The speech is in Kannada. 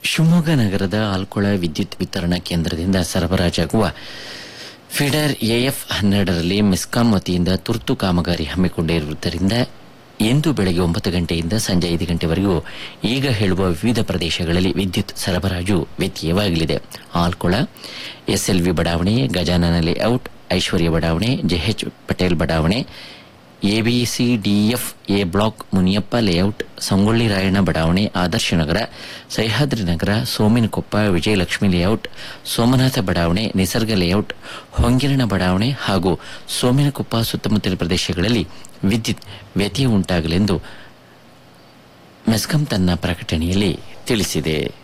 ಶಿವಮೊಗ್ಗ ನಗರದ ಆಲ್ಕೊಳ ವಿದ್ಯುತ್ ವಿತರಣಾ ಕೇಂದ್ರದಿಂದ ಸರಬರಾಜಾಗುವ ಫೀಡರ್ ಎಎಫ್ ಹನ್ನೆರಡರಲ್ಲಿ ಮೆಸ್ಕಾಂ ವತಿಯಿಂದ ತುರ್ತು ಕಾಮಗಾರಿ ಹಮ್ಮಿಕೊಂಡಿರುವುದರಿಂದ ಇಂದು ಬೆಳಗ್ಗೆ ಒಂಬತ್ತು ಗಂಟೆಯಿಂದ ಸಂಜೆ ಐದು ಗಂಟೆವರೆಗೂ ಈಗ ಹೇಳುವ ವಿವಿಧ ಪ್ರದೇಶಗಳಲ್ಲಿ ವಿದ್ಯುತ್ ಸರಬರಾಜು ವ್ಯತ್ಯಯವಾಗಲಿದೆ ಆಲ್ಕೊಳ ಎಸ್ಎಲ್ವಿ ಬಡಾವಣೆ ಗಜಾನನ ಲೇಔಟ್ ಐಶ್ವರ್ಯ ಬಡಾವಣೆ ಜೆಎಚ್ ಪಟೇಲ್ ಬಡಾವಣೆ ABCDF A block Muniyappa layout Sangolli Rayanna ಬಡಾವಣೆ ಆದರ್ಶ ನಗರ ಸಹ್ಯಾದ್ರಿ ನಗರ ಸೋಮಿನಕೊಪ್ಪ ವಿಜಯಲಕ್ಷ್ಮಿ ಲೇಔಟ್ ಸೋಮನಾಥ ಬಡಾವಣೆ ನಿಸರ್ಗ ಲೇಔಟ್ ಹೊಂಗಿರಣ ಬಡಾವಣೆ ಹಾಗೂ ಸೋಮಿನಕೊಪ್ಪ ಸುತ್ತಮುತ್ತಲ ಪ್ರದೇಶಗಳಲ್ಲಿ ವಿದ್ಯುತ್ ವ್ಯತ್ಯಯ ಉಂಟಾಗಲೆಂದು ಮೆಸ್ಕಾಂ ತನ್ನ ಪ್ರಕಟಣೆಯಲ್ಲಿ ತಿಳಿಸಿದೆ